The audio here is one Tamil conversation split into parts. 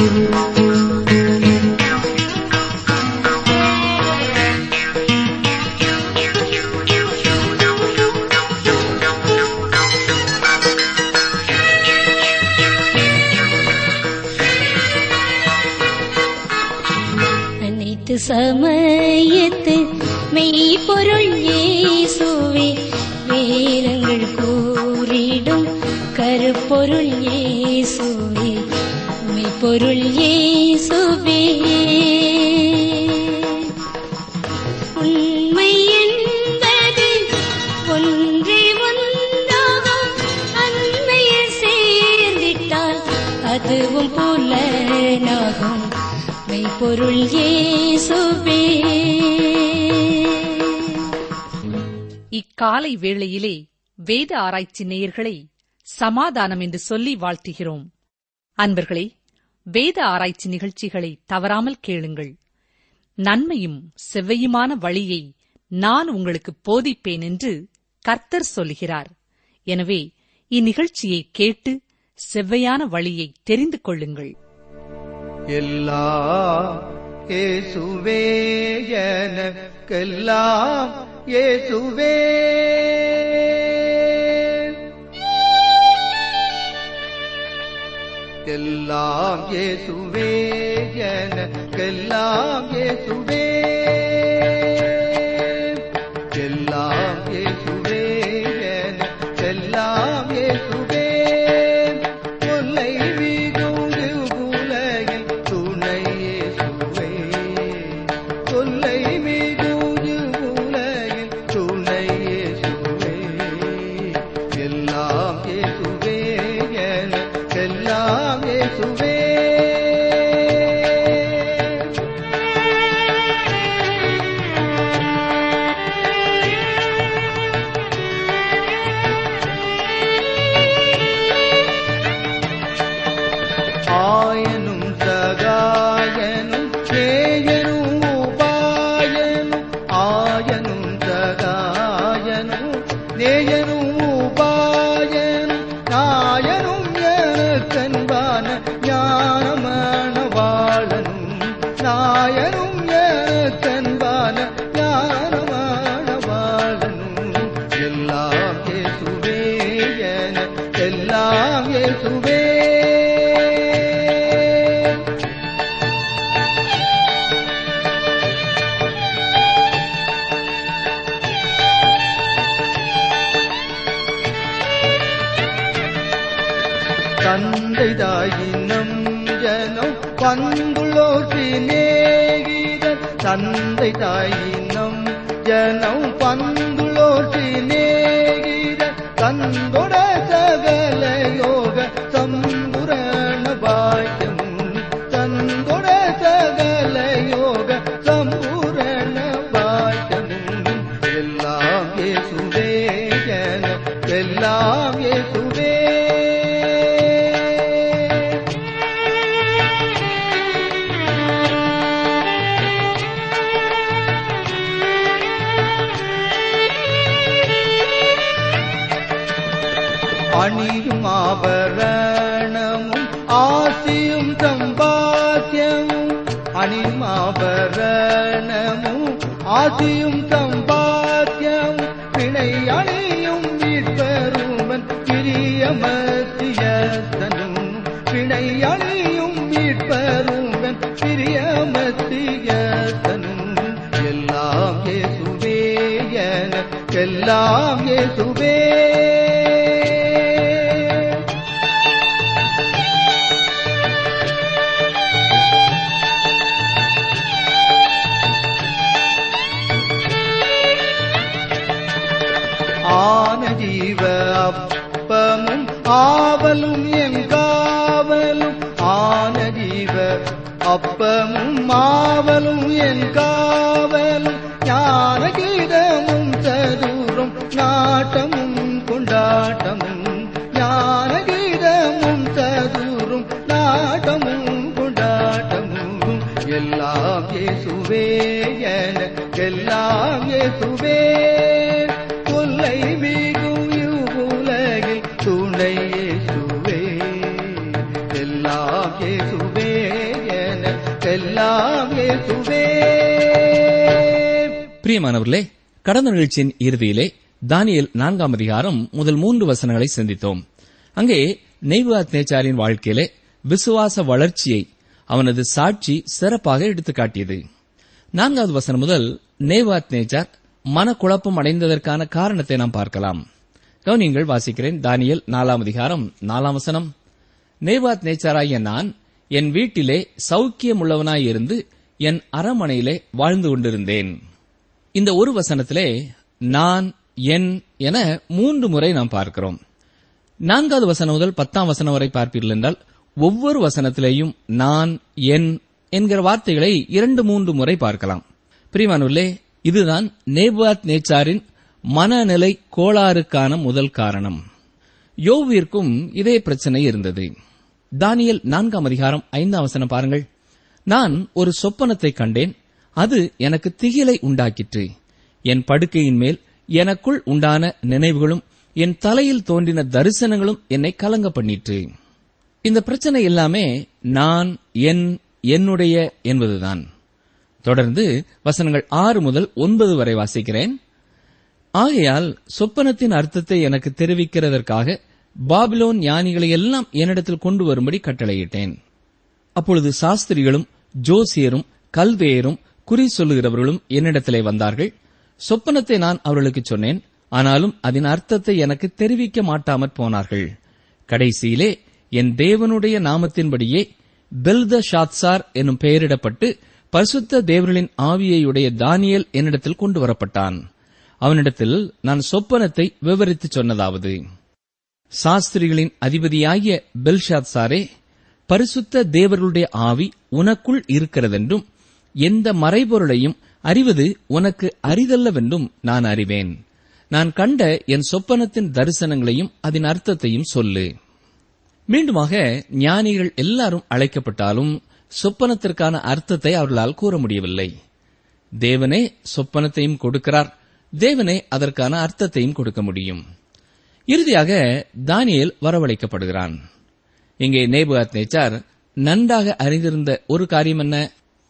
அனைத்து சமயத்து மெய்ப்பொருள் இயேசுவே வேதங்கள் கூறிடும் கருப்பொருள் இயேசுவே மெய்ப்பொருள் இயேசுவே உண்மை என்பது ஒன்றே ஒன்றாகும் அண்மையில் சேர்ந்திட்டால் அதுவும் புலனாகும் மெய்ப்பொருள் இயேசுவே இக்காலை வேளையிலே வேத ஆராய்ச்சி நேயர்களை சமாதானம் என்று சொல்லி வாழ்த்துகிறோம் அன்பர்களே வேத ஆராய்ச்சி நிகழ்ச்சிகளை தவறாமல் கேளுங்கள் நன்மையும் செவ்வையுமான வழியை நான் உங்களுக்கு போதிப்பேன் என்று கர்த்தர் சொல்கிறார் எனவே இந்நிகழ்ச்சியை கேட்டு செவ்வையான வழியை தெரிந்து கொள்ளுங்கள் எல்லாம் இயேசுவே எனக்கெல்லாம் இயேசுவே எல்லாம் இயேசுவே எனக்கெல்லாம் இயேசுவே எல்லாம் இயேசுவே எனக்கெல்லாம் இயேசுவே கொல்லை வீதூடு உலகில் துணை இயேசுவே கொல்லை மீதூது உலகில் துணை இயேசுவே எல்லாம் இயேசுவே எனக்கெல்லாம் இயேசுவே ஆயனும் சகாயனும் நேயனும் உபாயனும் ஆயனும் சகாயனும் நேயனும் உபாயனும் நாயனும் எனக்கன்பான ஞானமான வாழனும் நாயனும் எனக்கன்பான ஞானமான வாழனும் எல்லாம் இயேசுவே என எல்லாம் இயேசுவே தந்தை தாயினம் ஜனம் பந்துள்ளோர் சிநேகிதர் தந்தை தாயினம் ஜனம் பந்துள்ளோர் சிநேகிதர் தந்தொட சகல யோக சம்புரண பாக்கியமும் தந்தொட சகல யோக சம்பூரண பாக்கியமும் எல்லாம் இயேசுவே என எல்லாம் இயேசுவே அணியும் ஆபரணமும் ஆசியும் சம்பாத்தியமும் அணியும் ஆபரணமும் ஆசியும் சம்பாத்தியமும் பிணை அணியும் மீட்பருமன் பிரியமத்தியத்தனும் பிணை அணியும் மீட்பருமன் பிரியமத்தியத்தனும் எல்லாம் இயேசுவே என எல்லாம் இயேசுவே ஆன ஜீவ அப்பமும் ஆவலும் என் காவலும் ஆன ஜீவ அப்பமும் ஆவலும் என் காவலும் ஞான கீதமும் சதுரம் நாட்டமும் கொண்டாட்டமும் ஞான கீதமும் சதுரும் நாட்டமும் கொண்டாட்டமும் எல்லாம் இயேசுவே என எல்லாம் இயேசுவே கொல்லை மிகும் இவ்வுலகில் துணை இயேசுவே எல்லாம் இயேசுவே எல்லாம் ஏத்துவே பிரியமானவர்களே கடந்த நிகழ்ச்சியின் இறுதியிலே தானியேல் நான்காம் அதிகாரம் முதல் மூன்று வசனங்களை சிந்தித்தோம் அங்கே நெய்வாத் நேச்சாரின் வாழ்க்கையிலே விசுவாச வளர்ச்சியை அவனது சாட்சி சிறப்பாக எடுத்துக் காட்டியது நான்காவது வசனம் முதல் நேவாத் நேச்சார் மனக்குழப்பம் அடைந்ததற்கான காரணத்தை நாம் பார்க்கலாம் கவனியங்கள் வாசிக்கிறேன் தானியேல் நாலாம் அதிகாரம் நாலாம் வசனம் நேவாத் நேச்சாராகிய நான் என் வீட்டிலே சௌக்கியமுள்ளவனாயிருந்து என் அரமனையிலே வாழ்ந்து கொண்டிருந்தேன் இந்த ஒரு வசனத்திலே நான் என் என மூன்று முறை நாம் பார்க்கிறோம் நான்காவது வசனம் முதல் பத்தாம் வசனம் வரை பார்ப்பீர்கள் என்றால் ஒவ்வொரு வசனத்திலேயும் நான் என் என்கிற வார்த்தைகளை இரண்டு மூன்று முறை பார்க்கலாம் பிரிமானுள்ளே இதுதான் நேபாத் நேச்சாரின் மனநிலை கோளாறுக்கான முதல் காரணம் யோவிற்கும் இதே பிரச்சனை இருந்தது தானியல் நான்காம் அதிகாரம் ஐந்தாம் வசனம் பாருங்கள் நான் ஒரு சொப்பனத்தை கண்டேன் அது எனக்கு திகிலை உண்டாக்கிற்று என் படுக்கையின் மேல் எனக்குள் உண்டான நினைவுகளும் என் தலையில் தோன்றின தரிசனங்களும் என்னை கலங்க பண்ணிற்று இந்த பிரச்சனை எல்லாமே நான் என் என்னுடைய என்பதுதான் தொடர்ந்து வசனங்கள் ஆறு முதல் ஒன்பது வரை வாசிக்கிறேன் ஆகையால் சொப்பனத்தின் அர்த்தத்தை எனக்கு தெரிவிக்கிறதற்காக பாபிலோன் ஞானிகளை எல்லாம் என்னிடத்தில் கொண்டு வரும்படி கட்டளையிட்டேன் அப்பொழுது சாஸ்திரிகளும் ஜோசியரும் கல்வேயரும் குறி சொல்லுகிறவர்களும் என்னிடத்திலே வந்தார்கள் சொப்பனத்தை நான் அவர்களுக்கு சொன்னேன் ஆனாலும் அதன் அர்த்தத்தை எனக்கு தெரிவிக்க மாட்டாமற் போனார்கள் கடைசியிலே என் தேவனுடைய நாமத்தின்படியே பெல்த ஷாத்சார் என்னும் பெயரிடப்பட்டு பரிசுத்த தேவர்களின் ஆவியையுடைய தானியேல் என்னிடத்தில் கொண்டு வரப்பட்டான் அவனிடத்தில் நான் சொப்பனத்தை விவரித்துச் சொன்னதாவது சாஸ்திரிகளின் அதிபதியாகிய பெல்ஷாத்சாரே பரிசுத்த தேவர்களுடைய ஆவி உனக்குள் இருக்கிறதென்றும் எந்த மறைபொருளையும் அறிவது உனக்கு அரிதல்லவென்றும் நான் அறிவேன் நான் கண்ட என் சொப்பனத்தின் தரிசனங்களையும் அதன் அர்த்தத்தையும் சொல்லு மீண்டுமாக ஞானிகள் எல்லாரும் அழைக்கப்பட்டாலும் சொப்பனத்திற்கான அர்த்தத்தை அவர்களால் கூற முடியவில்லை தேவனே சொப்பனத்தையும் கொடுக்கிறார் தேவனே அதற்கான அர்த்தத்தையும் கொடுக்க முடியும் இறுதியாக தானியேல் வரவழைக்கப்படுகிறான் இங்கே நேபுகாத் நேச்சார் நன்றாக அறிந்திருந்த ஒரு காரியம் என்ன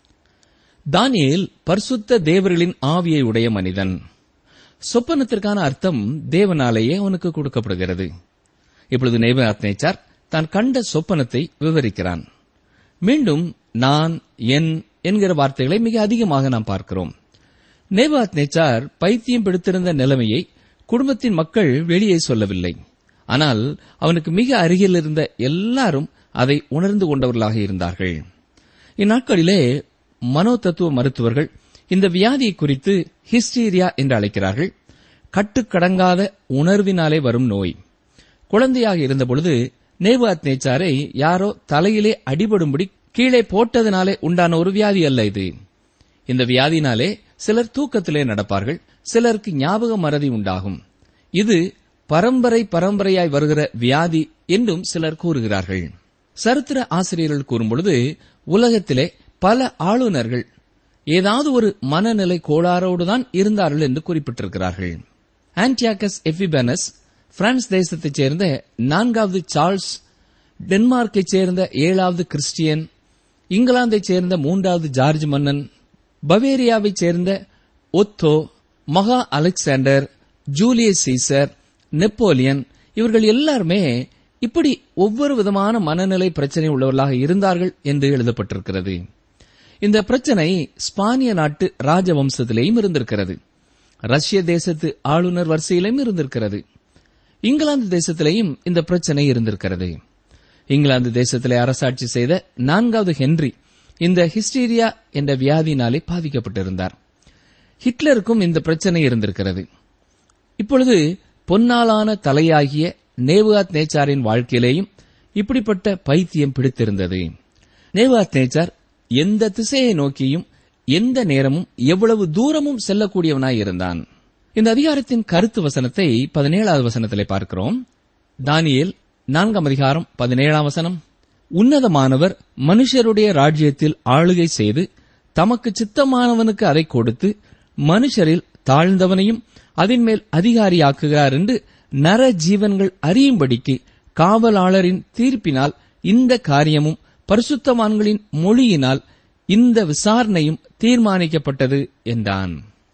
தானியேல் பரிசுத்த தேவர்களின் ஆவியை உடைய மனிதன் சொப்பனத்திற்கான அர்த்தம் தேவனாலேயே அவனுக்கு கொடுக்கப்படுகிறது இப்பொழுது நேபுகாத் நேச்சார் தான் கண்ட சொப்பனத்தை விவரிக்கிறான் மீண்டும் நான் என் என்கிற வார்த்தைகளை மிக அதிகமாக நாம் பார்க்கிறோம் நேபாத் நேச்சார் பைத்தியம் பிடித்திருந்த நிலைமையை குடும்பத்தின் மக்கள் வெளியே சொல்லவில்லை ஆனால் அவனுக்கு மிக அருகில் இருந்த எல்லாரும் அதை உணர்ந்து கொண்டவர்களாக இருந்தார்கள் இந்நாட்களிலே மனோ தத்துவ மருத்துவர்கள் இந்த வியாதியை குறித்து ஹிஸ்டீரியா என்று அழைக்கிறார்கள் கட்டுக்கடங்காத உணர்வினாலே வரும் நோய் குழந்தையாக இருந்தபொழுது நேபாத் நேச்சாரை யாரோ தலையிலே அடிபடும்படி கீழே போட்டதினாலே உண்டான ஒரு வியாதி அல்ல இது இந்த வியாதினாலே சிலர் தூக்கத்திலே நடப்பார்கள் சிலருக்கு ஞாபக மறதி உண்டாகும் இது பரம்பரை பரம்பரையாய் வருகிற வியாதி என்றும் சிலர் கூறுகிறார்கள் சரித்திர ஆசிரியர்கள் கூறும்பொழுது உலகத்திலே பல ஆளுநர்கள் ஏதாவது ஒரு மனநிலை கோளாறோடுதான் இருந்தார்கள் என்று குறிப்பிட்டிருக்கிறார்கள் ஆன்டியாக்கஸ் எஃபிபனஸ் பிரான்ஸ் தேசத்தைச் சேர்ந்த நான்காவது சார்ல்ஸ் டென்மார்க்கைச் சேர்ந்த ஏழாவது கிறிஸ்டியன் இங்கிலாந்தைச் சேர்ந்த மூன்றாவது ஜார்ஜ் மன்னன் பவேரியாவைச் சேர்ந்த ஒத்தோ மகா அலெக்சாண்டர் ஜூலியஸ் சீசர் நெப்போலியன் இவர்கள் எல்லாருமே இப்படி ஒவ்வொரு விதமான மனநிலை பிரச்சனை உள்ளவர்களாக இருந்தார்கள் என்று எழுதப்பட்டிருக்கிறது இந்த பிரச்சனை ஸ்பானிய நாட்டு ராஜவம்சத்திலேயும் இருந்திருக்கிறது ரஷ்ய தேசத்து ஆளுநர் வரிசையிலும் இருந்திருக்கிறது இங்கிலாந்து தேசத்திலேயும் இந்த பிரச்சனை இருந்திருக்கிறது இங்கிலாந்து தேசத்திலே அரசாட்சி செய்த நான்காவது ஹென்றி இந்த ஹிஸ்டீரியா என்ற வியாதியினாலே பாதிக்கப்பட்டிருந்தார் ஹிட்லருக்கும் இந்த பிரச்சனை இருந்திருக்கிறது இப்பொழுது பொன்னாலான தலையாகிய நேவாத் நேச்சாரின் வாழ்க்கையிலேயும் இப்படிப்பட்ட பைத்தியம் பிடித்திருந்தது நேவாத் நேச்சார் எந்த திசையை நோக்கியும் எந்த நேரமும் எவ்வளவு தூரமும் செல்லக்கூடியவனாய் இருந்தான் இந்த அதிகாரத்தின் கருத்து வசனத்தை பதினேழாவது வசனத்திலே பார்க்கிறோம் தானியேல் நான்காம் அதிகாரம் பதினேழாம் வசனம் உன்னதமானவர் மனுஷருடைய ராஜ்யத்தில் ஆளுகை செய்து தமக்கு சித்தமானவனுக்கு அதை கொடுத்து மனுஷரில் தாழ்ந்தவனையும் அதன் மேல் அதிகாரியாக்குகிறார் என்று நர ஜீவன்கள் அறியும்படிக்கு காவலாளரின் தீர்ப்பினால் இந்த காரியமும் பரிசுத்தவான்களின் மொழியினால் இந்த விசாரணையும் தீர்மானிக்கப்பட்டது என்றான்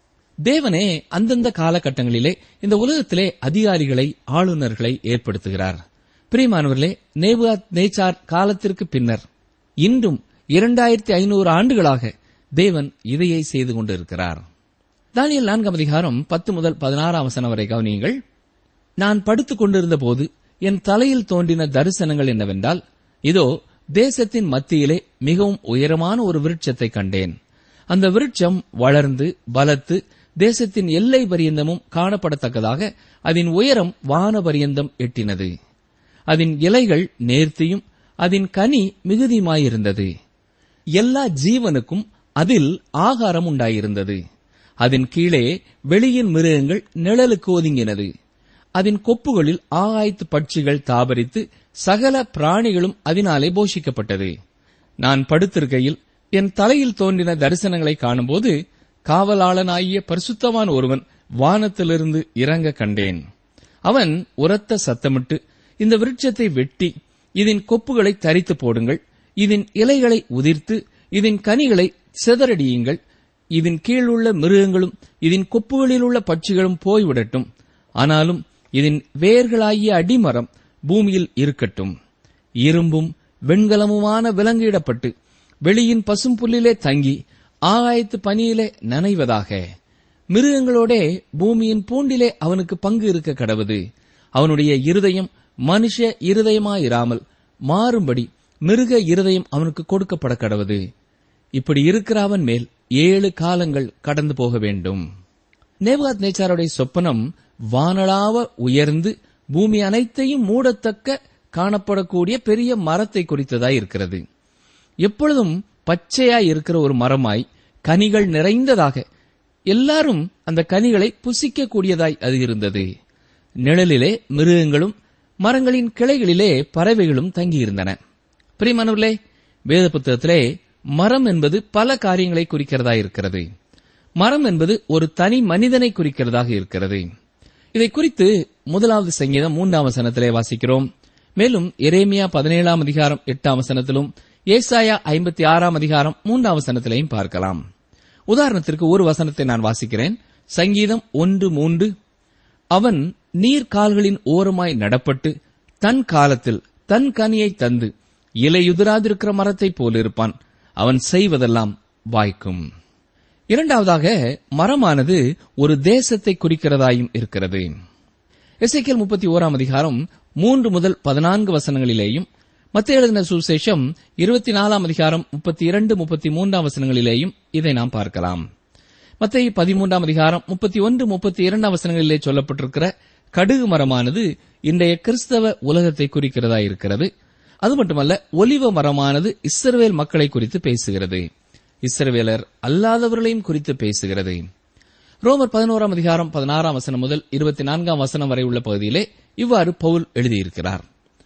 தேவனே அந்தந்த காலகட்டங்களிலே இந்த உலகத்திலே அதிகாரிகளை ஆளுநர்களை ஏற்படுத்துகிறார் பிரியமானவர்களே நேபுகாத் நேச்சார் காலத்திற்கு பின்னர் இன்றும் இரண்டாயிரத்தி ஐநூறு ஆண்டுகளாக தேவன் இதையை செய்து கொண்டிருக்கிறார் தானியல் நான்காம் அதிகாரம் பத்து முதல் பதினாறாம் வசனம் வரை கவனியுங்கள் நான் படுத்துக் கொண்டிருந்த போது என் தலையில் தோன்றின தரிசனங்கள் என்னவென்றால் இதோ தேசத்தின் மத்தியிலே மிகவும் உயரமான ஒரு விருட்சத்தை கண்டேன் அந்த விருட்சம் வளர்ந்து பலத்து தேசத்தின் எல்லை பரியந்தமும் காணப்படத்தக்கதாக அதன் உயரம் வான பரியந்தம் எட்டினது அதன் இலைகள் நேர்த்தியும் அதன் கனி மிகுதியுமாயிருந்தது எல்லா ஜீவனுக்கும் அதில் ஆகாரம் உண்டாயிருந்தது அதன் கீழே வெளியின் மிருகங்கள் நிழலுக்கு ஒதுங்கினது அதன் கொப்புகளில் ஆகாயத்து பட்சிகள் தாபரித்து சகல பிராணிகளும் அதனாலே போஷிக்கப்பட்டது நான் படுத்திருக்கையில் என் தலையில் தோன்றின தரிசனங்களை காணும்போது காவலாளனாகிய பரிசுத்தவான் ஒருவன் வானத்திலிருந்து இறங்க கண்டேன் அவன் உரத்த சத்தமிட்டு இந்த விருட்சத்தை வெட்டி இதன் கொப்புகளை தரித்து போடுங்கள் இதன் இலைகளை உதிர்த்து இதன் கனிகளை சிதறடியுங்கள் இதன் கீழுள்ள மிருகங்களும் இதன் கொப்புகளில் உள்ள பட்சிகளும் போய்விடட்டும் ஆனாலும் இதன் வேர்களாகிய அடிமரம் பூமியில் இருக்கட்டும் இரும்பும் வெண்கலமுமான விலங்கிடப்பட்டு வெளியின் பசும்புல்லிலே தங்கி ஆகாயத்து பனியிலே நனைவதாக மிருகங்களோடே பூமியின் பூண்டிலே அவனுக்கு பங்கு இருக்க கடவுது அவனுடைய இருதயம் மனுஷ இருதயமாயிராமல் மாறும்படி மிருக இருதயம் அவனுக்கு கொடுக்கப்பட கடவுது இப்படி இருக்கிற அவன் மேல் ஏழு காலங்கள் கடந்து போக வேண்டும் நேபாத் நேச்சாருடைய சொப்பனம் வானளாவ உயர்ந்து பூமி அனைத்தையும் மூடத்தக்க காணப்படக்கூடிய பெரிய மரத்தை குறித்ததாய் இருக்கிறது எப்பொழுதும் பச்சையாய் இருக்கிற ஒரு மரமாய் கனிகள் நிறைந்ததாக எல்லாரும் அந்த கனிகளை புசிக்க கூடியதாய் அது இருந்தது நிழலிலே மிருகங்களும் மரங்களின் கிளைகளிலே பறவைகளும் தங்கியிருந்தன பிரியமானவர்களே வேத புத்தகத்திலே மரம் என்பது பல காரியங்களை குறிக்கிறதா இருக்கிறது மரம் என்பது ஒரு தனி மனிதனை குறிக்கிறதாக இருக்கிறது இதை குறித்து முதலாவது சங்கீதம் மூன்றாம் வசனத்திலே வாசிக்கிறோம் மேலும் எரேமியா பதினேழாம் அதிகாரம் எட்டாம் வசனத்திலும் ஏசாயா ஐம்பத்தி ஆறாம் அதிகாரம் மூன்றாம் வசனத்திலையும் பார்க்கலாம் உதாரணத்திற்கு ஒரு வசனத்தை நான் வாசிக்கிறேன் சங்கீதம் ஒன்று மூன்று அவன் நீர்கால்களின் ஓரமாய் நடப்பட்டு தன் காலத்தில் தன் கனியை தந்து இலையுதிராதிருக்கிற மரத்தைப் போலிருப்பான் அவன் செய்வதெல்லாம் வாய்க்கும் இரண்டாவதாக மரமானது ஒரு தேசத்தை குறிக்கிறதாயும் இருக்கிறது எசைக்கேல் முப்பத்தி ஓராம் அதிகாரம் மூன்று முதல் பதினான்கு வசனங்களிலேயும் மத்திய எழுதின சுசேஷம் இருபத்தி நாலாம் அதிகாரம் முப்பத்தி இரண்டு முப்பத்தி மூன்றாம் வசனங்களிலேயும் இதை நாம் பார்க்கலாம் மத்திய பதிமூன்றாம் அதிகாரம் முப்பத்தி ஒன்று முப்பத்தி இரண்டாம் வசனங்களிலே சொல்லப்பட்டிருக்கிற கடுகு மரமானது இன்றைய கிறிஸ்தவ உலகத்தை குறிக்கிறதா இருக்கிறது அது மட்டுமல்ல ஒலிவ மரமானது இஸ்ரவேல் மக்களை குறித்து பேசுகிறது இஸ்ரவேலர் அல்லாதவர்களையும் குறித்து பேசுகிறது ரோமர் பதினோராம் அதிகாரம் பதினாறாம் வசனம் முதல் இருபத்தி நான்காம் வசனம் வரை உள்ள பகுதியிலே இவ்வாறு பவுல் எழுதியிருக்கிறார்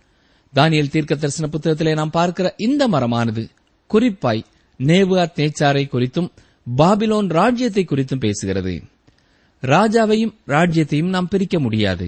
தானியல் தீர்க்க தரிசன புத்தகத்திலே நாம் பார்க்கிற இந்த மரமானது குறிப்பாய் நேபுகாத் நேச்சாரை குறித்தும் பாபிலோன் ராஜ்யத்தை குறித்தும் பேசுகிறது ராஜாவையும் ராஜ்யத்தையும் நாம் பிரிக்க முடியாது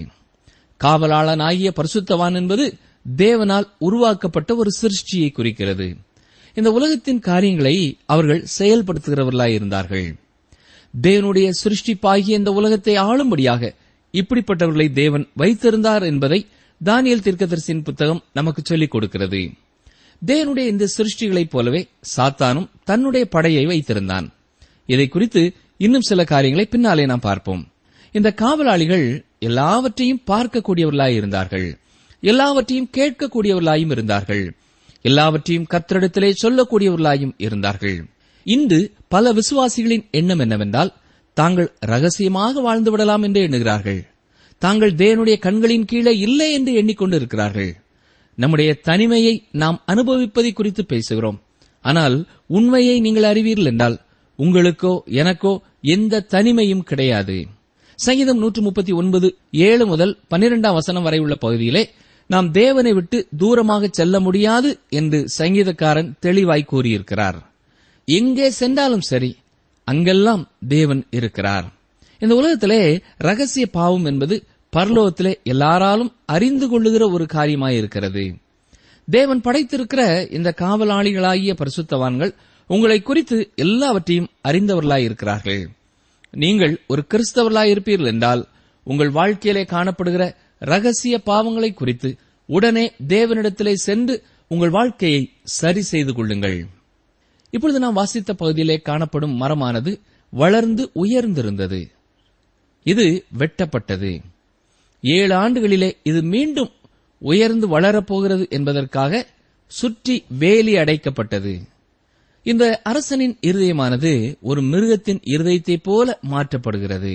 காவலாளனாகிய பரிசுத்தவான் என்பது தேவனால் உருவாக்கப்பட்ட ஒரு சிருஷ்டியை குறிக்கிறது இந்த உலகத்தின் காரியங்களை அவர்கள் செயல்படுத்துகிறவர்களாய் இருந்தார்கள் தேவனுடைய சிருஷ்டிப்பாகிய இந்த உலகத்தை ஆளும்படியாக இப்படிப்பட்டவர்களை தேவன் வைத்திருந்தார் என்பதை தானியல் தீர்க்கதரிசியின் புத்தகம் நமக்கு சொல்லிக் கொடுக்கிறது தேவனுடைய இந்த சிருஷ்டிகளைப் போலவே சாத்தானும் தன்னுடைய படையை வைத்திருந்தான் இதை குறித்து இன்னும் சில காரியங்களை பின்னாலே நாம் பார்ப்போம் இந்த காவலாளிகள் எல்லாவற்றையும் பார்க்கக்கூடியவர்களாய் இருந்தார்கள் எல்லாவற்றையும் கேட்கக்கூடியவர்களாயும் இருந்தார்கள் எல்லாவற்றையும் கத்திரிடத்திலே சொல்லக்கூடியவர்களாயும் இருந்தார்கள் இன்று பல விசுவாசிகளின் எண்ணம் என்னவென்றால் தாங்கள் ரகசியமாக வாழ்ந்து விடலாம் என்று எண்ணுகிறார்கள் தாங்கள் தேவனுடைய கண்களின் கீழே இல்லை என்று எண்ணிக்கொண்டு இருக்கிறார்கள் நம்முடைய தனிமையை நாம் அனுபவிப்பதை குறித்து பேசுகிறோம் ஆனால் உண்மையை நீங்கள் அறிவீர்கள் என்றால் உங்களுக்கோ எனக்கோ எந்த தனிமையும் கிடையாது சங்கீதம் நூற்று முப்பத்தி ஒன்பது ஏழு முதல் பன்னிரெண்டாம் வசனம் வரை உள்ள பகுதியிலே நாம் தேவனை விட்டு தூரமாக செல்ல முடியாது என்று சங்கீதக்காரன் தெளிவாய் கூறியிருக்கிறார் எங்கே சென்றாலும் சரி அங்கெல்லாம் தேவன் இருக்கிறார் இந்த உலகத்திலே ரகசிய பாவம் என்பது பரலோகத்திலே எல்லாராலும் அறிந்து கொள்ளுகிற ஒரு காரியமாயிருக்கிறது தேவன் படைத்திருக்கிற இந்த காவலாளிகளாகிய பரிசுத்தவான்கள் உங்களை குறித்து எல்லாவற்றையும் அறிந்தவர்களாயிருக்கிறார்கள் நீங்கள் ஒரு கிறிஸ்தவர்களாயிருப்பீர்கள் என்றால் உங்கள் வாழ்க்கையிலே காணப்படுகிற ரகசிய பாவங்களை குறித்து உடனே தேவனிடத்திலே சென்று உங்கள் வாழ்க்கையை சரி செய்து கொள்ளுங்கள் இப்பொழுது நாம் வாசித்த பகுதியிலே காணப்படும் மரமானது வளர்ந்து உயர்ந்திருந்தது இது வெட்டப்பட்டது ஏழு ஆண்டுகளிலே இது மீண்டும் உயர்ந்து வளரப்போகிறது என்பதற்காக சுற்றி வேலி அடைக்கப்பட்டது இந்த அரசனின் இருதயமானது ஒரு மிருகத்தின் இருதயத்தைப் போல மாற்றப்படுகிறது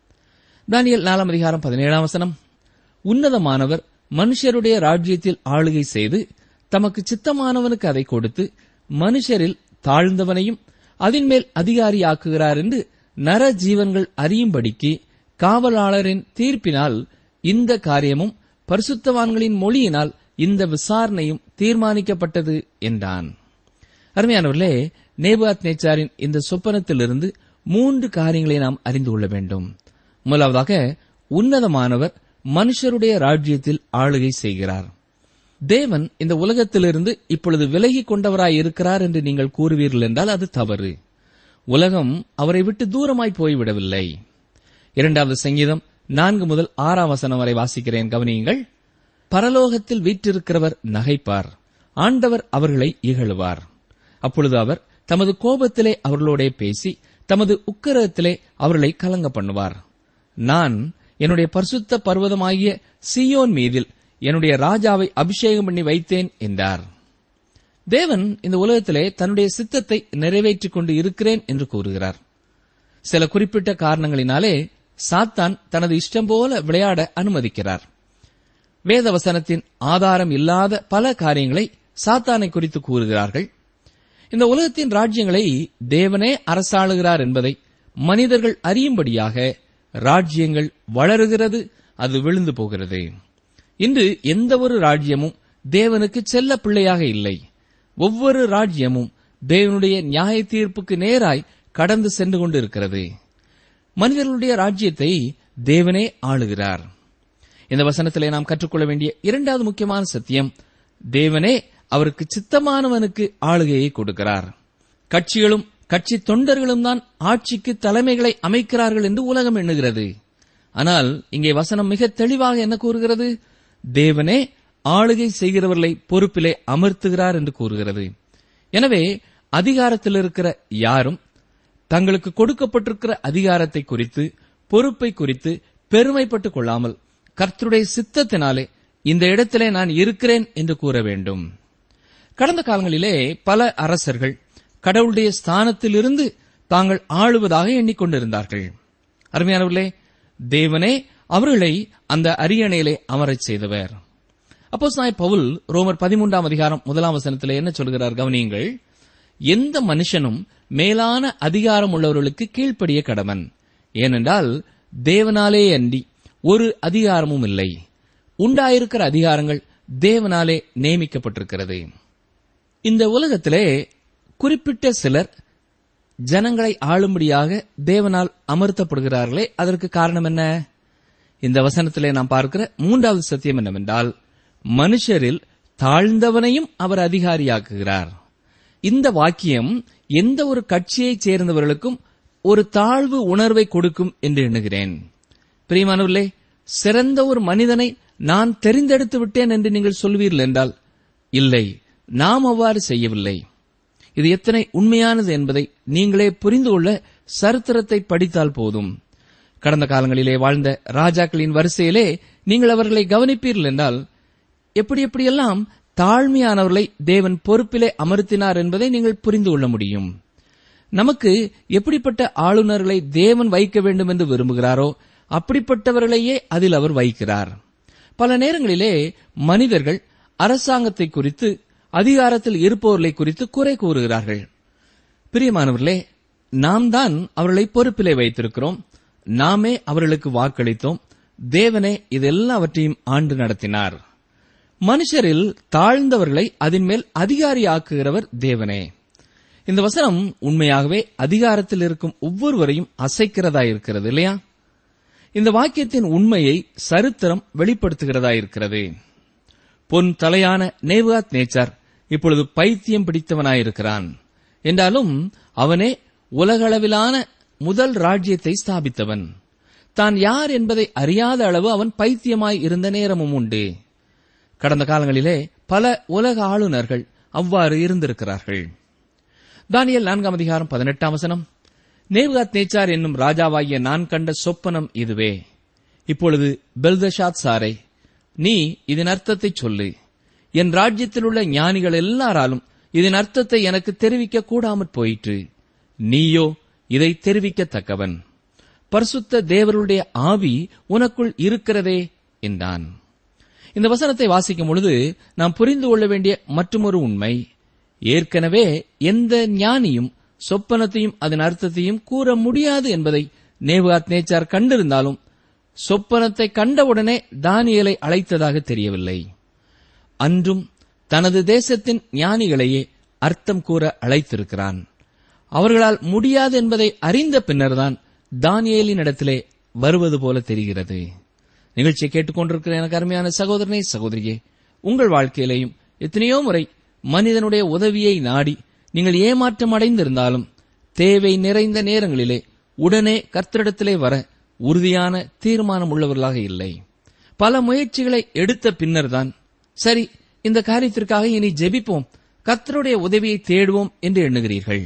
தானியல் நாலாம் அதிகாரம் பதினேழாம் வசனம் உன்னதமானவர் மனுஷருடைய ராஜ்யத்தில் ஆளுகை செய்து தமக்கு சித்தமானவனுக்கு அதை கொடுத்து மனுஷரில் தாழ்ந்தவனையும் அதின்மேல் அதிகாரியாக்குகிறார் என்று நர ஜீவன்கள் அறியும்படிக்கு காவலாளரின் தீர்ப்பினால் இந்த காரியமும் பரிசுத்தவான்களின் மொழியினால் இந்த விசாரணையும் தீர்மானிக்கப்பட்டது என்றான் அருமையானவர்களே நேபாத் நேச்சாரின் இந்த சொப்பனத்திலிருந்து மூன்று காரியங்களை நாம் அறிந்து கொள்ள வேண்டும் முதலாவதாக உன்னதமானவர் மனுஷருடைய ராஜ்யத்தில் ஆளுகை செய்கிறார் தேவன் இந்த உலகத்திலிருந்து இப்பொழுது விலகிக் கொண்டவராய் இருக்கிறார் என்று நீங்கள் கூறுவீர்கள் என்றால் அது தவறு உலகம் அவரை விட்டு தூரமாய் போய்விடவில்லை இரண்டாவது சங்கீதம் நான்கு முதல் ஆறாம் வசனம் வரை வாசிக்கிறேன் கவனியுங்கள் பரலோகத்தில் வீற்றிருக்கிறவர் நகைப்பார் ஆண்டவர் அவர்களை இகழுவார் அப்பொழுது அவர் தமது கோபத்திலே அவர்களோடே பேசி தமது உக்கிரகத்திலே அவர்களை கலங்க பண்ணுவார் நான் என்னுடைய பரிசுத்த பர்வதமாகிய சியோன் மீதில் என்னுடைய ராஜாவை அபிஷேகம் பண்ணி வைத்தேன் என்றார் தேவன் இந்த உலகத்திலே தன்னுடைய சித்தத்தை நிறைவேற்றிக் கொண்டு இருக்கிறேன் என்று கூறுகிறார் சில குறிப்பிட்ட காரணங்களினாலே சாத்தான் தனது இஷ்டம் போல விளையாட அனுமதிக்கிறார் வேதவசனத்தின் ஆதாரம் இல்லாத பல காரியங்களை சாத்தானை குறித்து கூறுகிறார்கள் இந்த உலகத்தின் ராஜ்யங்களை தேவனே அரசாளுகிறார் என்பதை மனிதர்கள் அறியும்படியாக ராஜ்யங்கள் வளருகிறது அது விழுந்து போகிறது இன்று எந்த ஒரு ராஜ்யமும் தேவனுக்கு செல்ல பிள்ளையாக இல்லை ஒவ்வொரு ராஜ்யமும் தேவனுடைய நியாய தீர்ப்புக்கு நேராய் கடந்து சென்று கொண்டிருக்கிறது மனிதர்களுடைய ராஜ்யத்தை தேவனே ஆளுகிறார் இந்த வசனத்திலே நாம் கற்றுக்கொள்ள வேண்டிய இரண்டாவது முக்கியமான சத்தியம் தேவனே அவருக்கு சித்தமானவனுக்கு ஆளுகையை கொடுக்கிறார் கட்சிகளும் கட்சி தொண்டர்களும் தான் ஆட்சிக்கு தலைமைகளை அமைக்கிறார்கள் என்று உலகம் எண்ணுகிறது ஆனால் இங்கே வசனம் மிக தெளிவாக என்ன கூறுகிறது தேவனே ஆளுகை செய்கிறவர்களை பொறுப்பிலே அமர்த்துகிறார் என்று கூறுகிறது எனவே அதிகாரத்தில் இருக்கிற யாரும் தங்களுக்கு கொடுக்கப்பட்டிருக்கிற அதிகாரத்தை குறித்து பொறுப்பை குறித்து பெருமைப்பட்டுக் கொள்ளாமல் கர்த்தருடைய சித்தத்தினாலே இந்த இடத்திலே நான் இருக்கிறேன் என்று கூற வேண்டும் கடந்த காலங்களிலே பல அரசர்கள் கடவுளுடைய ஸ்தானத்திலிருந்து தாங்கள் ஆளுவதாக எண்ணிக்கொண்டிருந்தார்கள் அருமையானவர்களே தேவனே அவர்களை அந்த அரியணையிலே அமரச் செய்தவர் அப்போ நாய் பவுல் ரோமர் பதிமூன்றாம் அதிகாரம் முதலாம் வசனத்திலே என்ன சொல்கிறார் கவனியுங்கள் எந்த மனுஷனும் மேலான அதிகாரம் உள்ளவர்களுக்கு கீழ்ப்படிய கடவன் ஏனென்றால் தேவனாலே அன்றி ஒரு அதிகாரமும் இல்லை உண்டாயிருக்கிற அதிகாரங்கள் தேவனாலே நியமிக்கப்பட்டிருக்கிறது இந்த உலகத்திலே குறிப்பிட்ட சிலர் ஜனங்களை ஆளும்படியாக தேவனால் அமர்த்தப்படுகிறார்களே அதற்கு காரணம் என்ன இந்த வசனத்திலே நாம் பார்க்கிற மூன்றாவது சத்தியம் என்னவென்றால் மனுஷரில் தாழ்ந்தவனையும் அவர் அதிகாரியாக்குகிறார் இந்த வாக்கியம் எந்த ஒரு கட்சியைச் சேர்ந்தவர்களுக்கும் ஒரு தாழ்வு உணர்வை கொடுக்கும் என்று எண்ணுகிறேன் பிரியமானவர்களே சிறந்த ஒரு மனிதனை நான் தெரிந்தெடுத்து விட்டேன் என்று நீங்கள் சொல்வீர்கள் என்றால் இல்லை நாம் அவ்வாறு செய்யவில்லை இது எத்தனை உண்மையானது என்பதை நீங்களே புரிந்து கொள்ள சரித்திரத்தை படித்தால் போதும் கடந்த காலங்களிலே வாழ்ந்த ராஜாக்களின் வரிசையிலே நீங்கள் அவர்களை கவனிப்பீர்கள் என்றால் எப்படி எப்படியெல்லாம் தாழ்மையானவர்களை தேவன் பொறுப்பிலே அமர்த்தினார் என்பதை நீங்கள் புரிந்து கொள்ள முடியும் நமக்கு எப்படிப்பட்ட ஆளுநர்களை தேவன் வைக்க வேண்டும் என்று விரும்புகிறாரோ அப்படிப்பட்டவர்களையே அதில் அவர் வைக்கிறார் பல நேரங்களிலே மனிதர்கள் அரசாங்கத்தை குறித்து அதிகாரத்தில் இருப்பவர்களை குறித்து குறை கூறுகிறார்கள் பிரியமானவர்களே நாம் தான் அவர்களை பொறுப்பிலே வைத்திருக்கிறோம் நாமே அவர்களுக்கு வாக்களித்தோம் தேவனே இதெல்லாவற்றையும் ஆண்டு நடத்தினார் மனுஷரில் தாழ்ந்தவர்களை அதன் மேல் அதிகாரியாக்குகிறவர் தேவனே இந்த வசனம் உண்மையாகவே அதிகாரத்தில் இருக்கும் ஒவ்வொருவரையும் அசைக்கிறதா இருக்கிறது இல்லையா இந்த வாக்கியத்தின் உண்மையை சரித்திரம் வெளிப்படுத்துகிறதா இருக்கிறது பொன் தலையான நேவாத் நேச்சார் இப்பொழுது பைத்தியம் பிடித்தவனாயிருக்கிறான் என்றாலும் அவனே உலகளவிலான முதல் ராஜ்யத்தை ஸ்தாபித்தவன் தான் யார் என்பதை அறியாத அளவு அவன் பைத்தியமாய் இருந்த நேரமும் உண்டு கடந்த காலங்களிலே பல உலக ஆளுநர்கள் அவ்வாறு இருந்திருக்கிறார்கள் தானியல் நான்காம் அதிகாரம் பதினெட்டாம் வசனம் நேவுகாத் நேச்சார் என்னும் ராஜாவாகிய நான் கண்ட சொப்பனம் இதுவே இப்பொழுது பெல்தஷாத் சாரை நீ இதன் அர்த்தத்தை சொல்லு என் ராஜ்யத்தில் உள்ள ஞானிகள் எல்லாராலும் இதன் அர்த்தத்தை எனக்கு தெரிவிக்க கூடாமற் போயிற்று நீயோ இதை தெரிவிக்கத்தக்கவன் பரிசுத்த தேவருடைய ஆவி உனக்குள் இருக்கிறதே என்றான் இந்த வசனத்தை வாசிக்கும் பொழுது நாம் புரிந்து கொள்ள வேண்டிய மற்றொரு உண்மை ஏற்கனவே எந்த ஞானியும் சொப்பனத்தையும் அதன் அர்த்தத்தையும் கூற முடியாது என்பதை நேபுகாத் நேச்சார் கண்டிருந்தாலும் சொப்பனத்தை கண்டவுடனே தானியலை அழைத்ததாக தெரியவில்லை அன்றும் தனது தேசத்தின் ஞானிகளையே அர்த்தம் கூற அழைத்திருக்கிறான் அவர்களால் முடியாது என்பதை அறிந்த பின்னர்தான் தானியேலின் இடத்திலே வருவது போல தெரிகிறது நிகழ்ச்சியை கேட்டுக்கொண்டிருக்கிற எனக்கு அருமையான சகோதரனே சகோதரியே உங்கள் வாழ்க்கையிலேயும் எத்தனையோ முறை மனிதனுடைய உதவியை நாடி நீங்கள் ஏமாற்றம் அடைந்திருந்தாலும் தேவை நிறைந்த நேரங்களிலே உடனே கர்த்தரிடத்திலே வர உறுதியான தீர்மானம் உள்ளவர்களாக இல்லை பல முயற்சிகளை எடுத்த பின்னர்தான் சரி இந்த காரியத்திற்காக இனி ஜெபிப்போம் கர்த்தருடைய உதவியை தேடுவோம் என்று எண்ணுகிறீர்கள்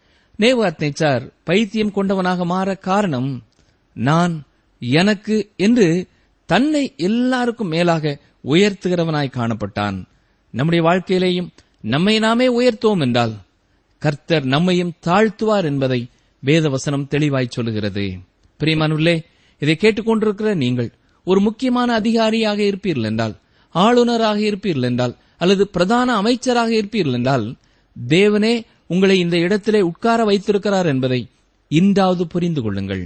நேவாத் நேச்சார் பைத்தியம் கொண்டவனாக மாற காரணம் நான் எனக்கு என்று தன்னை எல்லாருக்கும் மேலாக உயர்த்துகிறவனாய் காணப்பட்டான் நம்முடைய வாழ்க்கையிலேயும் நம்மை நாமே உயர்த்துவோம் என்றால் கர்த்தர் நம்மையும் தாழ்த்துவார் என்பதை வேதவசனம் தெளிவாய் சொல்லுகிறது பிரியமானுள்ளே இதை கேட்டுக்கொண்டிருக்கிற நீங்கள் ஒரு முக்கியமான அதிகாரியாக இருப்பீர்கள் என்றால் ஆளுநராக இருப்பீர்கள் என்றால் அல்லது பிரதான அமைச்சராக இருப்பீர்கள் என்றால் தேவனே உங்களை இந்த இடத்திலே உட்கார வைத்திருக்கிறார் என்பதை இன்றாவது புரிந்து கொள்ளுங்கள்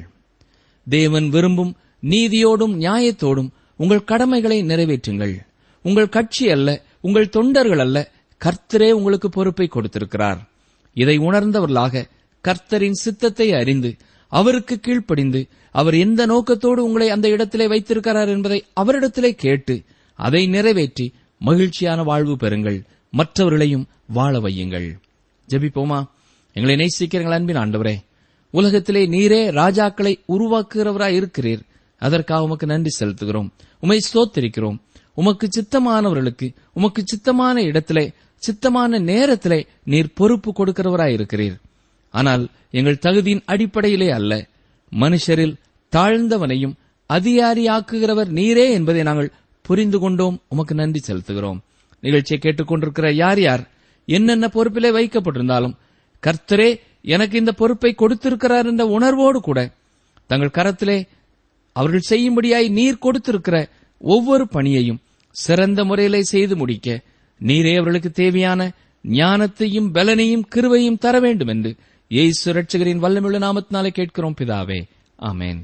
தேவன் விரும்பும் நீதியோடும் நியாயத்தோடும் உங்கள் கடமைகளை நிறைவேற்றுங்கள் உங்கள் கட்சி அல்ல உங்கள் தொண்டர்கள் அல்ல கர்த்தரே உங்களுக்கு பொறுப்பை கொடுத்திருக்கிறார் இதை உணர்ந்தவர்களாக கர்த்தரின் சித்தத்தை அறிந்து அவருக்கு கீழ்ப்படிந்து அவர் எந்த நோக்கத்தோடு உங்களை அந்த இடத்திலே வைத்திருக்கிறார் என்பதை அவரிடத்திலே கேட்டு அதை நிறைவேற்றி மகிழ்ச்சியான வாழ்வு பெறுங்கள் மற்றவர்களையும் வாழ வையுங்கள் ஜெபிப்போமா எங்களை நேசிக்கிறீர்கள் அன்பின் ஆண்டவரே உலகத்திலே நீரே ராஜாக்களை உருவாக்குகிறவராய் இருக்கிறீர் அதற்காக உமக்கு நன்றி செலுத்துகிறோம் உமை ஸ்தோத்திரிக்கிறோம் உமக்கு சித்தமானவர்களுக்கு உமக்கு சித்தமான இடத்திலே சித்தமான நேரத்திலே நீர் பொறுப்பு கொடுக்கிறவராய் இருக்கிறீர் ஆனால் எங்கள் தகுதியின் அடிப்படையிலே அல்ல மனுஷரில் தாழ்ந்தவனையும் அதிகாரியாக்குகிறவர் நீரே என்பதை நாங்கள் புரிந்து கொண்டோம் உமக்கு நன்றி செலுத்துகிறோம் நிகழ்ச்சியை கேட்டுக்கொண்டிருக்கிற யார் யார் என்னென்ன பொறுப்பிலே வைக்கப்பட்டிருந்தாலும் கர்த்தரே எனக்கு இந்த பொறுப்பை கொடுத்திருக்கிறார் என்ற உணர்வோடு கூட தங்கள் கரத்திலே அவர்கள் செய்யும்படியாய் நீர் கொடுத்திருக்கிற ஒவ்வொரு பணியையும் சிறந்த முறையிலே செய்து முடிக்க நீரே அவர்களுக்கு தேவையான ஞானத்தையும் பலனையும் கிருவையும் தர வேண்டும் என்று இயேசு ரட்சகரின் வல்லமுள்ள நாமத்தினாலே கேட்கிறோம் பிதாவே ஆமென்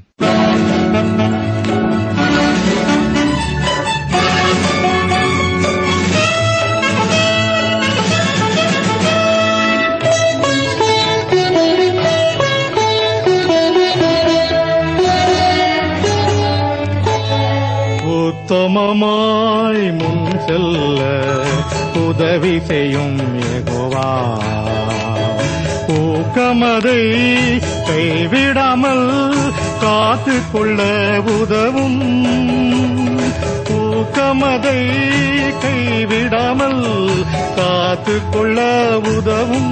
உத்தமமாய் முன் செல்ல உதவி செய்யும் யெகோவா ஊக்கமதை கைவிடாமல் காத்து கொள்ள உதவும் ஊக்கமதை கைவிடாமல் காத்து கொள்ள உதவும்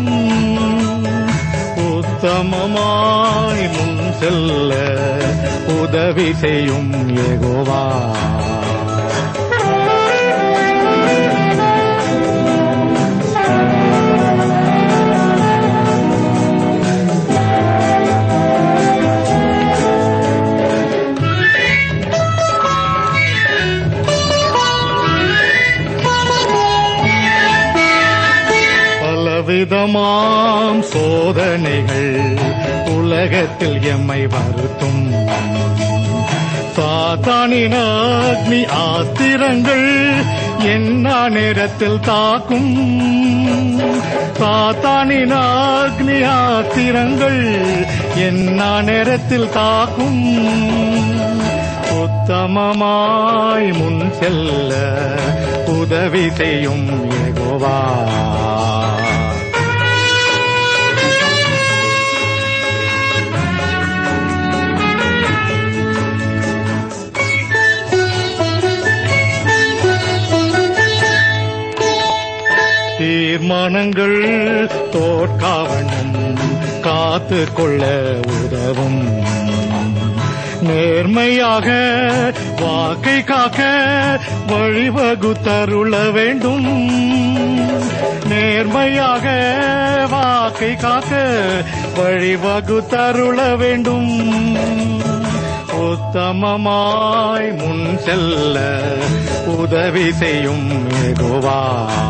உத்தமமாய் முன் செல்ல உதவி செய்யும் யெகோவா பலவிதமாம் சோதனைகள் உலகத்தில் எம்மை வருத்தும் சாத்தானின் அக்னி ஆத்திரங்கள் என்ன நேரத்தில் தாக்கும் சாத்தானின் அக்னி ஆத்திரங்கள் என்ன நேரத்தில் தாக்கும் உத்தமமாய் முன் செல்ல உதவி செய்யும் யெகோவா தீர்மானங்கள் தோற்காவண்ணம் காத்து கொள்ள உதவும் நேர்மையாக வாக்கை காக்க வழிவகுத்தருள வேண்டும் நேர்மையாக வாக்கை காக்க வழிவகுத்தருள வேண்டும் உத்தமமாய் முன் செல்ல உதவி செய்யும் ஏகோவா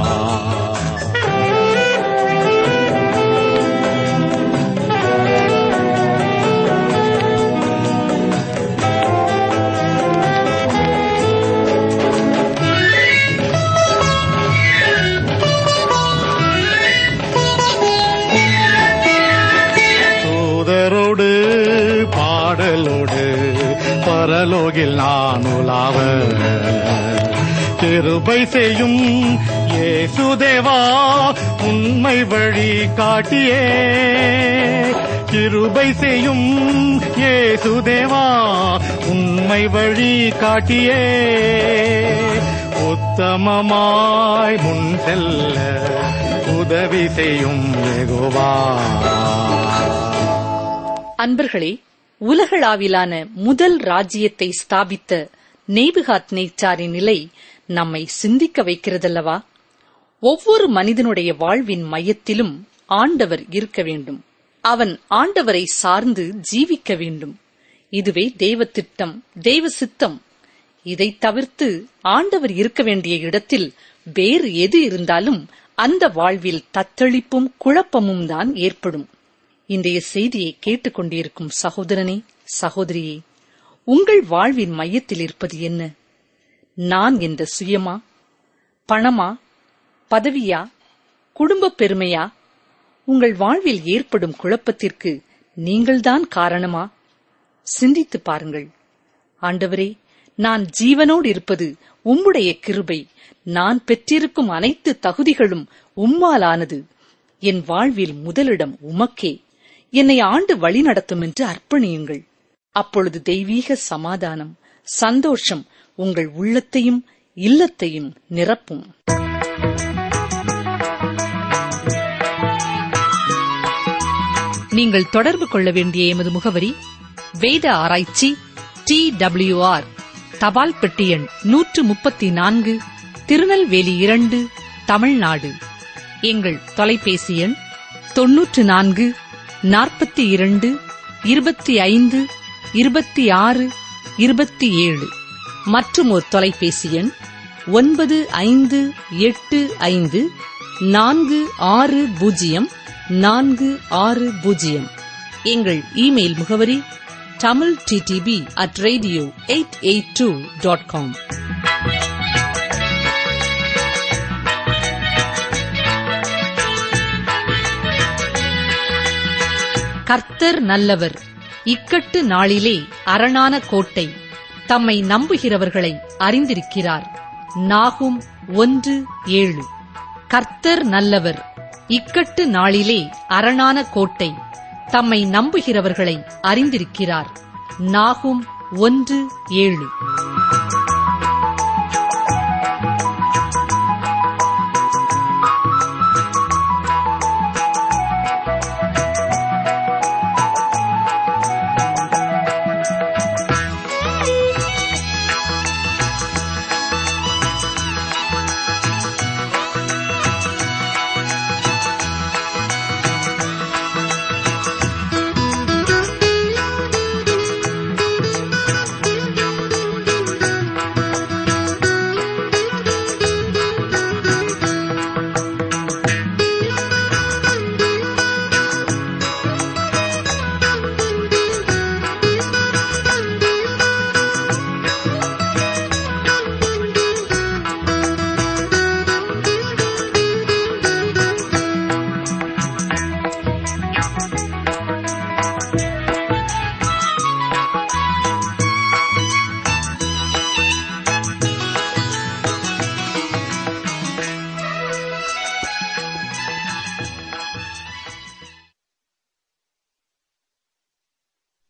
தூதரோடு பாடலோடு பரலோகில் நான் உலாவ கிருபை செய்யும் ஏசுதேவா உண்மை வழி காட்டியே கிருபை செய்யும் ஏசுதேவா உண்மை வழி காட்டியே உத்தமமாய் முன் செல்ல உதவி செய்யும் ஏகோவா அன்பர்களே உலகளாவிலான முதல் ராஜ்யத்தை ஸ்தாபித்த நேபுகாத் நேச்சாரின் நிலை நம்மை சிந்திக்க வைக்கிறதல்லவா ஒவ்வொரு மனிதனுடைய வாழ்வின் மையத்திலும் ஆண்டவர் இருக்க வேண்டும் அவன் ஆண்டவரை சார்ந்து ஜீவிக்க வேண்டும் இதுவே தெய்வ திட்டம் தெய்வ சித்தம் இதை தவிர்த்து ஆண்டவர் இருக்க வேண்டிய இடத்தில் வேறு எது இருந்தாலும் அந்த வாழ்வில் தத்தளிப்பும் குழப்பமும் தான் ஏற்படும் இன்றைய செய்தியை கேட்டுக்கொண்டிருக்கும் சகோதரனே சகோதரியே உங்கள் வாழ்வின் மையத்தில் இருப்பது என்ன நான் என்ற சுயமா பணமா பதவியா குடும்பப் பெருமையா உங்கள் வாழ்வில் ஏற்படும் குழப்பத்திற்கு நீங்கள்தான் காரணமா சிந்தித்துப் பாருங்கள் ஆண்டவரே நான் ஜீவனோடு இருப்பது உம்முடைய கிருபை நான் பெற்றிருக்கும் அனைத்து தகுதிகளும் உம்மாலானது என் வாழ்வில் முதலிடம் உமக்கே என்னை ஆண்டு வழிநடத்தும் என்று அர்ப்பணியுங்கள் அப்பொழுது தெய்வீக சமாதானம் சந்தோஷம் உங்கள் உள்ளத்தையும் இல்லத்தையும் நிரப்பும் நீங்கள் தொடர்பு கொள்ள வேண்டிய எமது முகவரி வேத ஆராய்ச்சி டி ஆர் தபால் பெட்டி எண் நூற்று முப்பத்தி நான்கு திருநெல்வேலி இரண்டு தமிழ்நாடு எங்கள் தொலைபேசி எண் தொன்னூற்று நான்கு நாற்பத்தி இரண்டு இருபத்தி ஐந்து இருபத்தி ஆறு இருபத்தி ஏழு மற்றும் ஒரு தொலைபேசி எண் ஒன்பது ஐந்து எட்டு ஐந்து நான்கு ஆறு பூஜ்ஜியம் நான்கு ஆறு பூஜ்ஜியம் எங்கள் இமெயில் முகவரி Tamil DTP at radio eight eight two dot com கர்த்தர் நல்லவர் இக்கட்டு நாளிலே அரணான கோட்டை தம்மை நம்புகிறவர்களை அறிந்திருக்கிறார் நாகும் ஒன்று ஏழு கர்த்தர் நல்லவர் இக்கட்டு நாளிலே அரணான கோட்டை தம்மை நம்புகிறவர்களை அறிந்திருக்கிறார் நாகும் ஒன்று ஏழு